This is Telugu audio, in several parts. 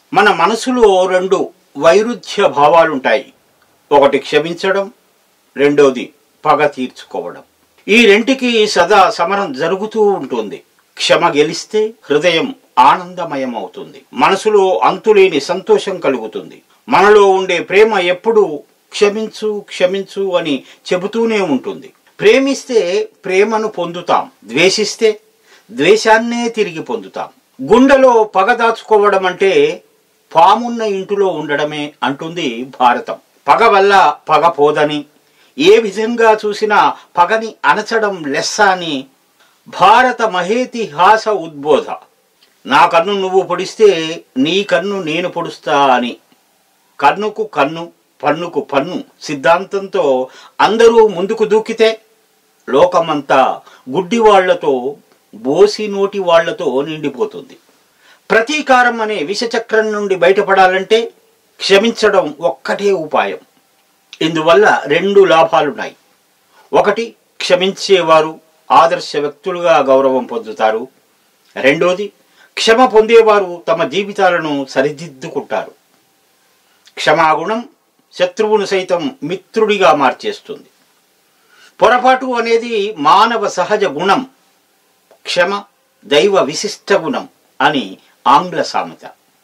మన మనసులో రెండు వైరుధ్య భావాలుంటాయి ఒకటి క్షమించడం రెండోది పగ తీర్చుకోవడం ఈ రెంటికి సదా సమరం జరుగుతూ ఉంటుంది క్షమ గెలిస్తే హృదయం ఆనందమయం అవుతుంది మనసులో అంతులేని సంతోషం కలుగుతుంది మనలో ఉండే ప్రేమ ఎప్పుడూ క్షమించు క్షమించు అని చెబుతూనే ఉంటుంది ప్రేమిస్తే ప్రేమను పొందుతాం ద్వేషిస్తే ద్వేషాన్నే తిరిగి పొందుతాం గుండెలో పగ దాచుకోవడం అంటే పామున్న ఇంటిలో ఉండడమే అంటుంది భారతం పగ వల్ల పగ పోదని ఏ విధంగా చూసినా పగని అణచడం లెస్స అని భారత మహేతిహాస ఉద్బోధ నా కన్ను నువ్వు పొడిస్తే నీ కన్ను నేను పొడుస్తా అని కన్నుకు కన్ను పన్నుకు పన్ను సిద్ధాంతంతో అందరూ ముందుకు దూకితే లోకమంతా గుడ్డి వాళ్లతో బోసి నోటి వాళ్లతో నిండిపోతుంది ప్రతీకారం అనే విషచక్రం నుండి బయటపడాలంటే క్షమించడం ఒక్కటే ఉపాయం ఇందువల్ల రెండు లాభాలున్నాయి ఒకటి క్షమించేవారు ఆదర్శ వ్యక్తులుగా గౌరవం పొందుతారు రెండోది క్షమ పొందేవారు తమ జీవితాలను సరిదిద్దుకుంటారు క్షమాగుణం శత్రువును సైతం మిత్రుడిగా మార్చేస్తుంది పొరపాటు అనేది మానవ సహజ గుణం క్షమ దైవ విశిష్ట గుణం అని ఆంగ్ల సామెత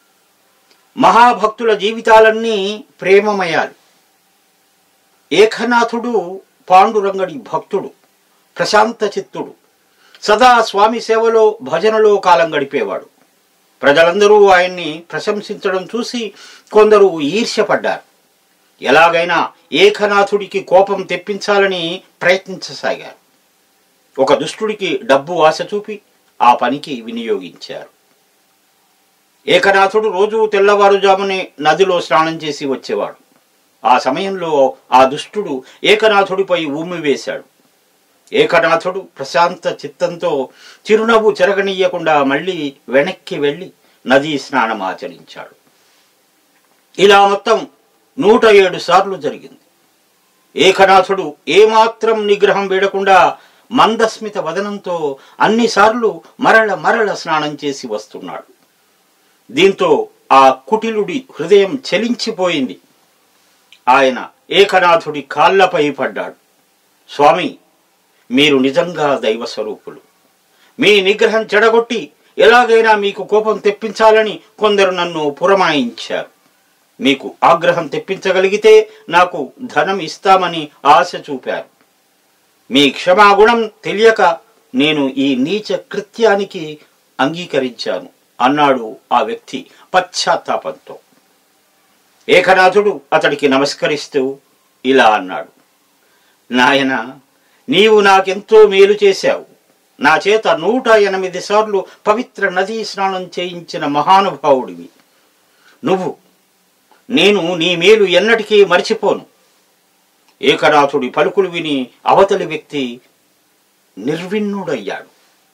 మహాభక్తుల జీవితాలన్నీ ప్రేమమయాలు ఏకనాథుడు పాండురంగడి భక్తుడు ప్రశాంత చిత్తుడు సదా స్వామి సేవలో భజనలో కాలం గడిపేవాడు ప్రజలందరూ ఆయన్ని ప్రశంసించడం చూసి కొందరు ఈర్ష్యపడ్డారు ఎలాగైనా ఏకనాథుడికి కోపం తెప్పించాలని ప్రయత్నించసాగారు ఒక దుష్టుడికి డబ్బు ఆశ చూపి ఆ పనికి వినియోగించారు ఏకనాథుడు రోజు తెల్లవారుజామునే నదిలో స్నానం చేసి వచ్చేవాడు ఆ సమయంలో ఆ దుష్టుడు ఏకనాథుడిపై ఊమి వేశాడు ఏకనాథుడు ప్రశాంత చిత్తంతో చిరునవ్వు చెరగనీయకుండా మళ్ళీ వెనక్కి వెళ్ళి నదీ స్నానం ఆచరించాడు ఇలా మొత్తం నూట ఏడు సార్లు జరిగింది ఏకనాథుడు ఏమాత్రం నిగ్రహం వీడకుండా మందస్మిత వదనంతో అన్నిసార్లు మరల మరల స్నానం చేసి వస్తున్నాడు దీంతో ఆ కుటిలుడి హృదయం చలించిపోయింది ఆయన ఏకనాథుడి కాళ్లపై పడ్డాడు స్వామి మీరు నిజంగా దైవ స్వరూపులు మీ నిగ్రహం చెడగొట్టి ఎలాగైనా మీకు కోపం తెప్పించాలని కొందరు నన్ను పురమాయించారు మీకు ఆగ్రహం తెప్పించగలిగితే నాకు ధనం ఇస్తామని ఆశ చూపారు మీ క్షమాగుణం తెలియక నేను ఈ నీచ కృత్యానికి అంగీకరించాను అన్నాడు ఆ వ్యక్తి పశ్చాత్తాపంతో ఏకనాథుడు అతడికి నమస్కరిస్తూ ఇలా అన్నాడు నాయన నీవు నాకెంతో మేలు చేశావు నా చేత నూట ఎనిమిది సార్లు పవిత్ర నదీ స్నానం చేయించిన మహానుభావుడివి నువ్వు నేను నీ మేలు ఎన్నటికీ మరిచిపోను ఏకనాథుడి పలుకులు విని అవతలి వ్యక్తి నిర్విణ్ణుడయ్యాడు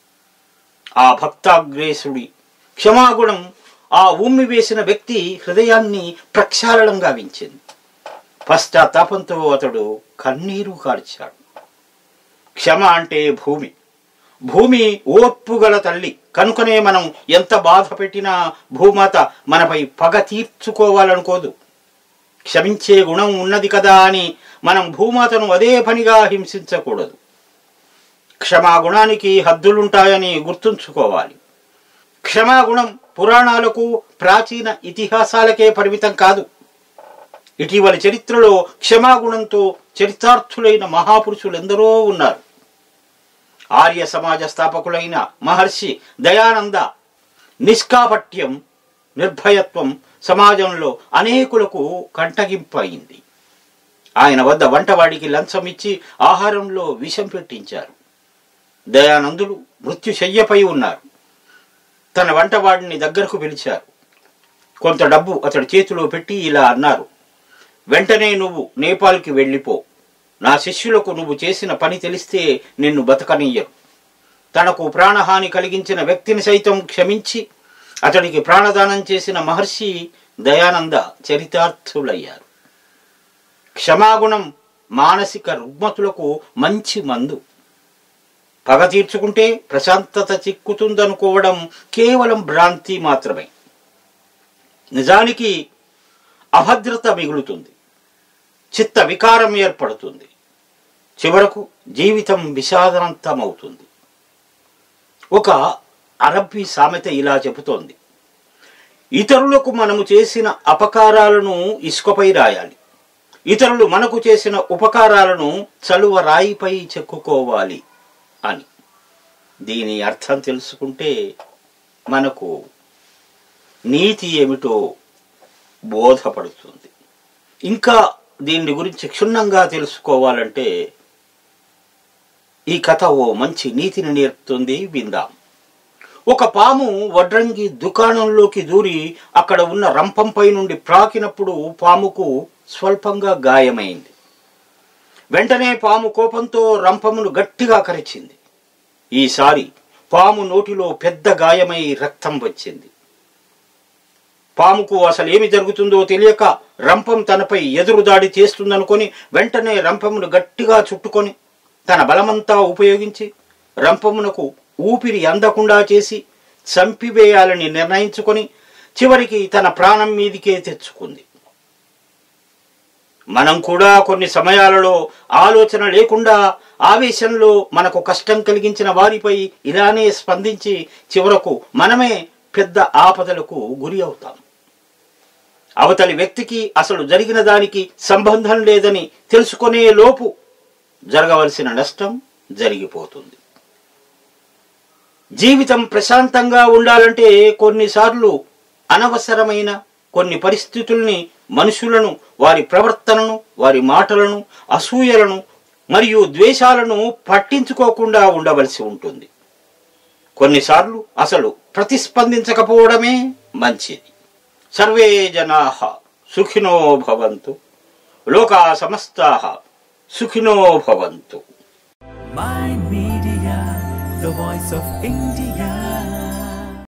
ఆ భక్తాగ్రేసుడి క్షమాగుణం ఆ ఉమ్మి వేసిన వ్యక్తి హృదయాన్ని ప్రక్షాళనం గావించింది పశ్చాత్తాపంతో అతడు కన్నీరు కార్చాడు క్షమ అంటే భూమి భూమి ఓర్పు గల తల్లి కనుకనే మనం ఎంత బాధ పెట్టినా భూమాత మనపై పగ తీర్చుకోవాలనుకోదు క్షమించే గుణం ఉన్నది కదా అని మనం భూమాతను అదే పనిగా హింసించకూడదు క్షమాగుణానికి హద్దులుంటాయని గుర్తుంచుకోవాలి క్షమాగుణం పురాణాలకు ప్రాచీన ఇతిహాసాలకే పరిమితం కాదు ఇటీవలి చరిత్రలో క్షమాగుణంతో చరితార్థులైన మహాపురుషులెందరో ఉన్నారు ఆర్య సమాజ స్థాపకులైన మహర్షి దయానంద నిష్కాపట్యం నిర్భయత్వం సమాజంలో అనేకులకు కంటగింపయింది ఆయన వద్ద వంటవాడికి లంచం ఇచ్చి ఆహారంలో విషం పెట్టించారు దయానందుడు మృత్యుశయ్యపై ఉన్నారు తన వంటవాడిని దగ్గరకు పిలిచారు కొంత డబ్బు అతడి చేతిలో పెట్టి ఇలా అన్నారు వెంటనే నువ్వు నేపాల్కి వెళ్ళిపో నా శిష్యులకు నువ్వు చేసిన పని తెలిస్తే నిన్ను బతకనీయరు తనకు ప్రాణహాని కలిగించిన వ్యక్తిని సైతం క్షమించి అతడికి ప్రాణదానం చేసిన మహర్షి దయానంద చరితార్థులయ్యారు క్షమాగుణం మానసిక రుగ్మతులకు మంచి మందు పగ తీర్చుకుంటే ప్రశాంతత చిక్కుతుందనుకోవడం కేవలం భ్రాంతి మాత్రమే నిజానికి అభద్రత మిగులుతుంది చిత్త వికారం ఏర్పడుతుంది చివరకు జీవితం విషాదనంతమవుతుంది ఒక అరబ్బీ సామెత ఇలా చెబుతోంది ఇతరులకు మనము చేసిన అపకారాలను ఇసుకపై రాయాలి ఇతరులు మనకు చేసిన ఉపకారాలను చలువ రాయిపై చెక్కుకోవాలి అని దీని అర్థం తెలుసుకుంటే మనకు నీతి ఏమిటో బోధపడుతుంది ఇంకా దీని గురించి క్షుణ్ణంగా తెలుసుకోవాలంటే ఈ కథ ఓ మంచి నీతిని నేర్పుతుంది విందాం ఒక పాము వడ్రంగి దుకాణంలోకి దూరి అక్కడ ఉన్న రంపంపై నుండి ప్రాకినప్పుడు పాముకు స్వల్పంగా గాయమైంది వెంటనే పాము కోపంతో రంపమును గట్టిగా కరిచింది ఈసారి పాము నోటిలో పెద్ద గాయమై రక్తం వచ్చింది పాముకు అసలు ఏమి జరుగుతుందో తెలియక రంపం తనపై ఎదురుదాడి చేస్తుందనుకొని వెంటనే రంపమును గట్టిగా చుట్టుకొని తన బలమంతా ఉపయోగించి రంపమునకు ఊపిరి అందకుండా చేసి చంపివేయాలని నిర్ణయించుకొని చివరికి తన ప్రాణం మీదికే తెచ్చుకుంది మనం కూడా కొన్ని సమయాలలో ఆలోచన లేకుండా ఆవేశంలో మనకు కష్టం కలిగించిన వారిపై ఇలానే స్పందించి చివరకు మనమే పెద్ద ఆపదలకు గురి అవుతాం అవతలి వ్యక్తికి అసలు జరిగిన దానికి సంబంధం లేదని తెలుసుకునే లోపు జరగవలసిన నష్టం జరిగిపోతుంది జీవితం ప్రశాంతంగా ఉండాలంటే కొన్నిసార్లు అనవసరమైన కొన్ని పరిస్థితుల్ని మనుషులను వారి ప్రవర్తనను వారి మాటలను అసూయలను మరియు ద్వేషాలను పట్టించుకోకుండా ఉండవలసి ఉంటుంది కొన్నిసార్లు అసలు ప్రతిస్పందించకపోవడమే మంచిది సర్వే జనా సుఖినో భవంతు లోకా సమస్తా సుఖినో భవంతు Mind Media, the voice of India.